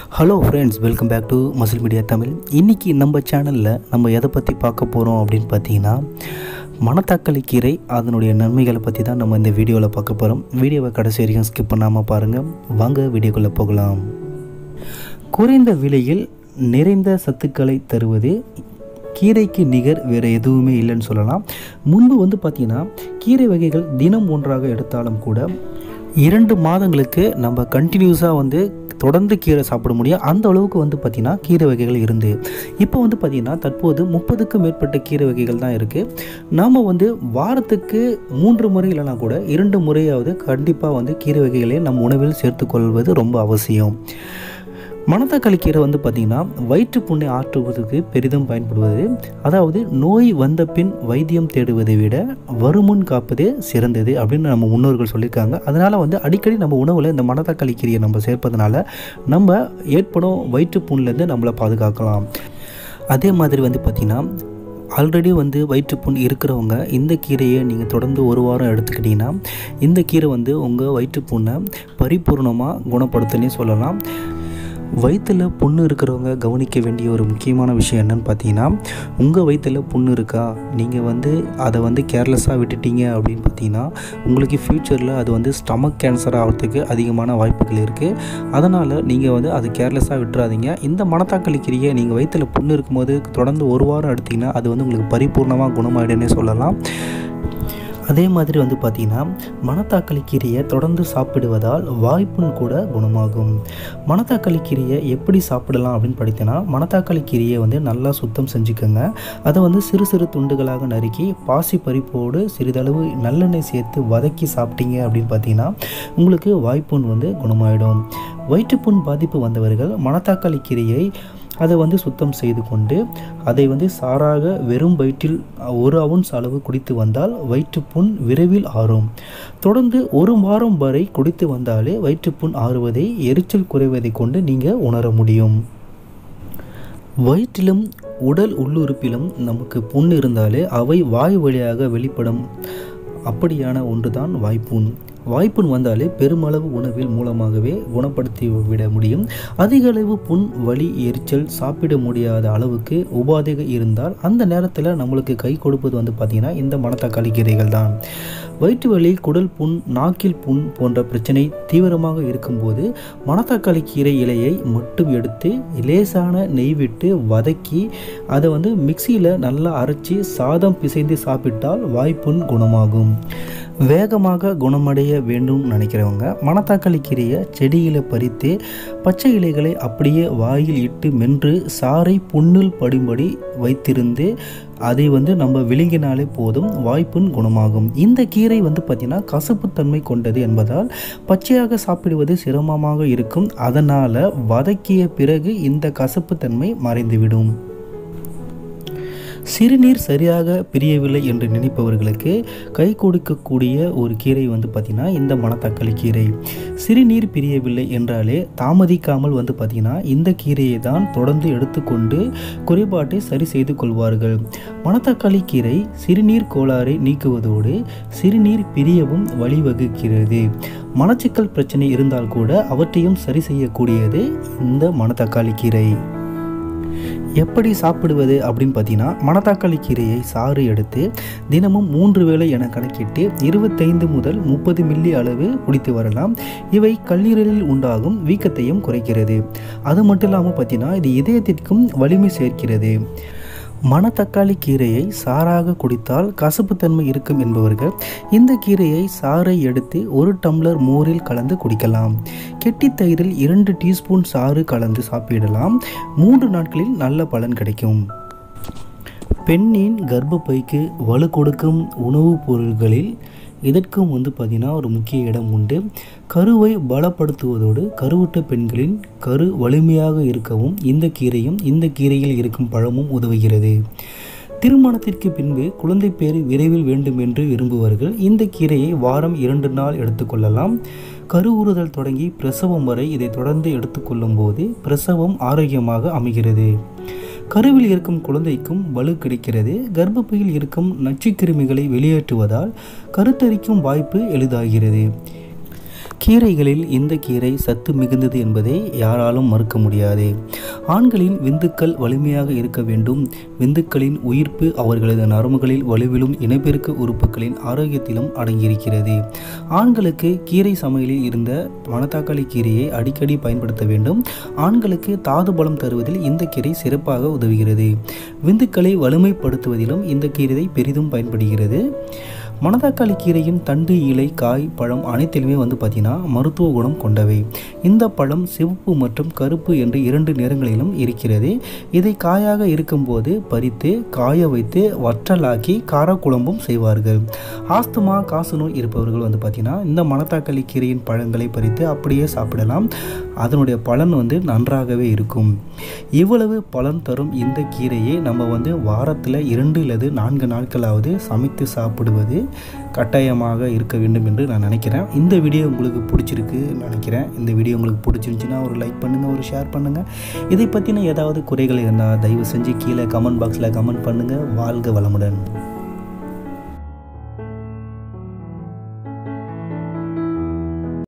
hello friends welcome back to Muscle Media Tamil இன்றைக்கி நம்ம சேனலில் நம்ம எதை பற்றி பார்க்க போகிறோம் அப்படின்னு பார்த்தீங்கன்னா மணத்தக்காளி கீரை அதனுடைய நன்மைகளை பற்றி தான் நம்ம இந்த வீடியோவில் பார்க்க போகிறோம் வீடியோவை கடைசி வரைக்கும் ஸ்கிப் பண்ணாமல் பாருங்கள் வாங்க வீடியோக்குள்ளே போகலாம் குறைந்த விலையில் நிறைந்த சத்துக்களை தருவது கீரைக்கு நிகர் வேறு எதுவுமே இல்லைன்னு சொல்லலாம் முன்பு வந்து பார்த்திங்கன்னா கீரை வகைகள் தினம் ஒன்றாக எடுத்தாலும் கூட இரண்டு மாதங்களுக்கு நம்ம கண்டினியூஸாக வந்து தொடர்ந்து கீரை சாப்பிட முடியும் அந்த அளவுக்கு வந்து பார்த்திங்கன்னா கீரை வகைகள் இருந்து இப்போ வந்து பார்த்திங்கன்னா தற்போது முப்பதுக்கும் மேற்பட்ட கீரை வகைகள் தான் இருக்குது நாம் வந்து வாரத்துக்கு மூன்று முறை இல்லைனா கூட இரண்டு முறையாவது கண்டிப்பாக வந்து கீரை வகைகளை நம் உணவில் சேர்த்துக்கொள்வது ரொம்ப அவசியம் மணத்தக்காளி கீரை வந்து பார்த்திங்கன்னா வயிற்று புண்ணை ஆற்றுவதற்கு பெரிதும் பயன்படுவது அதாவது நோய் வந்த பின் வைத்தியம் தேடுவதை விட வருமுன் காப்பதே சிறந்தது அப்படின்னு நம்ம முன்னோர்கள் சொல்லியிருக்காங்க அதனால் வந்து அடிக்கடி நம்ம உணவில் இந்த மணத்தக்காளி கீரையை நம்ம சேர்ப்பதனால நம்ம ஏற்படும் வயிற்று புண்ணிலேருந்து நம்மளை பாதுகாக்கலாம் அதே மாதிரி வந்து பார்த்திங்கன்னா ஆல்ரெடி வந்து வயிற்றுப்புண் இருக்கிறவங்க இந்த கீரையை நீங்கள் தொடர்ந்து ஒரு வாரம் எடுத்துக்கிட்டிங்கன்னா இந்த கீரை வந்து உங்கள் வயிற்றுப்புண்ணை பரிபூர்ணமாக குணப்படுத்துன்னே சொல்லலாம் வயிற்றில் புண்ணு இருக்கிறவங்க கவனிக்க வேண்டிய ஒரு முக்கியமான விஷயம் என்னன்னு பார்த்தீங்கன்னா உங்கள் வயிற்றில் புண்ணு இருக்கா நீங்கள் வந்து அதை வந்து கேர்லெஸ்ஸாக விட்டுட்டீங்க அப்படின்னு பார்த்தீங்கன்னா உங்களுக்கு ஃப்யூச்சரில் அது வந்து ஸ்டமக் கேன்சர் ஆகிறதுக்கு அதிகமான வாய்ப்புகள் இருக்குது அதனால் நீங்கள் வந்து அது கேர்லெஸ்ஸாக விட்டுறாதீங்க இந்த மணத்தாக்களி கீரையை நீங்கள் வயிற்றில் புண்ணு இருக்கும்போது தொடர்ந்து ஒரு வாரம் எடுத்திங்கன்னா அது வந்து உங்களுக்கு பரிபூர்ணமாக குணமாயிடுன்னே சொல்லலாம் அதே மாதிரி வந்து பார்த்திங்கன்னா மணத்தாக்களி கீரையை தொடர்ந்து சாப்பிடுவதால் வாய்ப்புண் கூட குணமாகும் மணத்தாக்களி கீரையை எப்படி சாப்பிடலாம் அப்படின்னு படித்தனா மணத்தாக்களி கீரையை வந்து நல்லா சுத்தம் செஞ்சுக்கோங்க அதை வந்து சிறு சிறு துண்டுகளாக நறுக்கி பாசி பறிப்போடு சிறிதளவு நல்லெண்ணெய் சேர்த்து வதக்கி சாப்பிட்டீங்க அப்படின்னு பார்த்தீங்கன்னா உங்களுக்கு வாய்ப்புண் வந்து குணமாயிடும் வயிற்றுப்புண் பாதிப்பு வந்தவர்கள் மணத்தாக்களி கீரையை அதை வந்து சுத்தம் செய்து கொண்டு அதை வந்து சாராக வெறும் வயிற்றில் ஒரு அவுன்ஸ் அளவு குடித்து வந்தால் வயிற்றுப்புண் விரைவில் ஆறும் தொடர்ந்து ஒரு வாரம் வரை குடித்து வந்தாலே வயிற்றுப்புண் ஆறுவதை எரிச்சல் குறைவதை கொண்டு நீங்கள் உணர முடியும் வயிற்றிலும் உடல் உள்ளுறுப்பிலும் நமக்கு புண் இருந்தாலே அவை வாய் வழியாக வெளிப்படும் அப்படியான ஒன்றுதான் வாய்ப்புண் வாய்ப்புண் வந்தாலே பெருமளவு உணவில் மூலமாகவே குணப்படுத்தி விட முடியும் அதிக அளவு புண் வலி எரிச்சல் சாப்பிட முடியாத அளவுக்கு உபாதைக இருந்தால் அந்த நேரத்தில் நம்மளுக்கு கை கொடுப்பது வந்து பார்த்திங்கன்னா இந்த மணத்தக்காளி கீரைகள் தான் வயிற்று வலி குடல் புண் நாக்கில் புண் போன்ற பிரச்சனை தீவிரமாக இருக்கும்போது மணத்தக்காளி கீரை இலையை மட்டும் எடுத்து லேசான நெய் விட்டு வதக்கி அதை வந்து மிக்சியில் நல்லா அரைச்சி சாதம் பிசைந்து சாப்பிட்டால் வாய்ப்புண் குணமாகும் வேகமாக குணமடைய வேண்டும் நினைக்கிறவங்க மணத்தாக்காளி கீரையை செடியில் பறித்து பச்சை இலைகளை அப்படியே வாயில் இட்டு மென்று சாறை புண்ணில் படும்படி வைத்திருந்து அதை வந்து நம்ம விழுங்கினாலே போதும் வாய்ப்புண் குணமாகும் இந்த கீரை வந்து பார்த்திங்கன்னா கசப்புத்தன்மை கொண்டது என்பதால் பச்சையாக சாப்பிடுவது சிரமமாக இருக்கும் அதனால் வதக்கிய பிறகு இந்த கசப்புத்தன்மை மறைந்துவிடும் சிறுநீர் சரியாக பிரியவில்லை என்று நினைப்பவர்களுக்கு கை கொடுக்கக்கூடிய ஒரு கீரை வந்து பார்த்திங்கன்னா இந்த மணத்தக்காளி கீரை சிறுநீர் பிரியவில்லை என்றாலே தாமதிக்காமல் வந்து பார்த்திங்கன்னா இந்த கீரையை தான் தொடர்ந்து எடுத்துக்கொண்டு குறைபாட்டை சரி செய்து கொள்வார்கள் மணத்தக்காளி கீரை சிறுநீர் கோளாறை நீக்குவதோடு சிறுநீர் பிரியவும் வழிவகுக்கிறது மலச்சிக்கல் பிரச்சனை இருந்தால் கூட அவற்றையும் சரி செய்யக்கூடியது இந்த மணத்தக்காளி கீரை எப்படி சாப்பிடுவது அப்படின்னு பார்த்தீங்கன்னா மணத்தாக்காளி கீரையை சாறு எடுத்து தினமும் மூன்று வேளை என கணக்கிட்டு இருபத்தைந்து முதல் முப்பது மில்லி அளவு குடித்து வரலாம் இவை கல்லீரலில் உண்டாகும் வீக்கத்தையும் குறைக்கிறது அது மட்டும் இல்லாமல் பார்த்தீங்கன்னா இது இதயத்திற்கும் வலிமை சேர்க்கிறது மணத்தக்காளி கீரையை சாறாக குடித்தால் கசப்புத்தன்மை இருக்கும் என்பவர்கள் இந்த கீரையை சாறை எடுத்து ஒரு டம்ளர் மோரில் கலந்து குடிக்கலாம் கெட்டி தயிரில் இரண்டு டீஸ்பூன் சாறு கலந்து சாப்பிடலாம் மூன்று நாட்களில் நல்ல பலன் கிடைக்கும் பெண்ணின் கர்ப்பப்பைக்கு வலு கொடுக்கும் உணவுப் பொருள்களில் இதற்கும் வந்து பார்த்திங்கன்னா ஒரு முக்கிய இடம் உண்டு கருவை பலப்படுத்துவதோடு கருவுற்ற பெண்களின் கரு வலிமையாக இருக்கவும் இந்த கீரையும் இந்த கீரையில் இருக்கும் பழமும் உதவுகிறது திருமணத்திற்கு பின்பு குழந்தை பேர் விரைவில் வேண்டும் என்று விரும்புவர்கள் இந்த கீரையை வாரம் இரண்டு நாள் எடுத்துக்கொள்ளலாம் கருவுறுதல் தொடங்கி பிரசவம் வரை இதை தொடர்ந்து எடுத்துக்கொள்ளும் போது பிரசவம் ஆரோக்கியமாக அமைகிறது கருவில் இருக்கும் குழந்தைக்கும் வலு கிடைக்கிறது கர்ப்பப்பையில் இருக்கும் நச்சுக்கிருமிகளை வெளியேற்றுவதால் கருத்தரிக்கும் வாய்ப்பு எளிதாகிறது கீரைகளில் இந்த கீரை சத்து மிகுந்தது என்பதை யாராலும் மறுக்க முடியாது ஆண்களின் விந்துக்கள் வலிமையாக இருக்க வேண்டும் விந்துக்களின் உயிர்ப்பு அவர்களது நரம்புகளில் வலுவிலும் இனப்பெருக்க உறுப்புகளின் ஆரோக்கியத்திலும் அடங்கியிருக்கிறது ஆண்களுக்கு கீரை சமையலில் இருந்த மணத்தாக்காளி கீரையை அடிக்கடி பயன்படுத்த வேண்டும் ஆண்களுக்கு தாது பலம் தருவதில் இந்த கீரை சிறப்பாக உதவுகிறது விந்துக்களை வலிமைப்படுத்துவதிலும் இந்த கீரை பெரிதும் பயன்படுகிறது மணத்தக்காளி கீரையின் தண்டு இலை காய் பழம் அனைத்திலுமே வந்து பார்த்திங்கன்னா மருத்துவ குணம் கொண்டவை இந்த பழம் சிவப்பு மற்றும் கருப்பு என்று இரண்டு நிறங்களிலும் இருக்கிறது இதை காயாக இருக்கும்போது பறித்து காய வைத்து வற்றலாக்கி காரக்குழம்பும் செய்வார்கள் ஆஸ்துமா காசநோய் இருப்பவர்கள் வந்து பார்த்திங்கன்னா இந்த மணத்தாக்காளி கீரையின் பழங்களை பறித்து அப்படியே சாப்பிடலாம் அதனுடைய பலன் வந்து நன்றாகவே இருக்கும் இவ்வளவு பலன் தரும் இந்த கீரையை நம்ம வந்து வாரத்தில் இரண்டு அல்லது நான்கு நாட்களாவது சமைத்து சாப்பிடுவது கட்டாயமாக இருக்க வேண்டும் என்று நான் நினைக்கிறேன் இந்த வீடியோ உங்களுக்கு பிடிச்சிருக்கு நினைக்கிறேன் இந்த வீடியோ உங்களுக்கு பிடிச்சிருந்துச்சுன்னா ஒரு லைக் பண்ணுங்கள் ஒரு ஷேர் பண்ணுங்கள் இதை பற்றின ஏதாவது குறைகள் இருந்தால் தயவு செஞ்சு கீழே கமெண்ட் பாக்ஸில் கமெண்ட் பண்ணுங்கள் வாழ்க வளமுடன்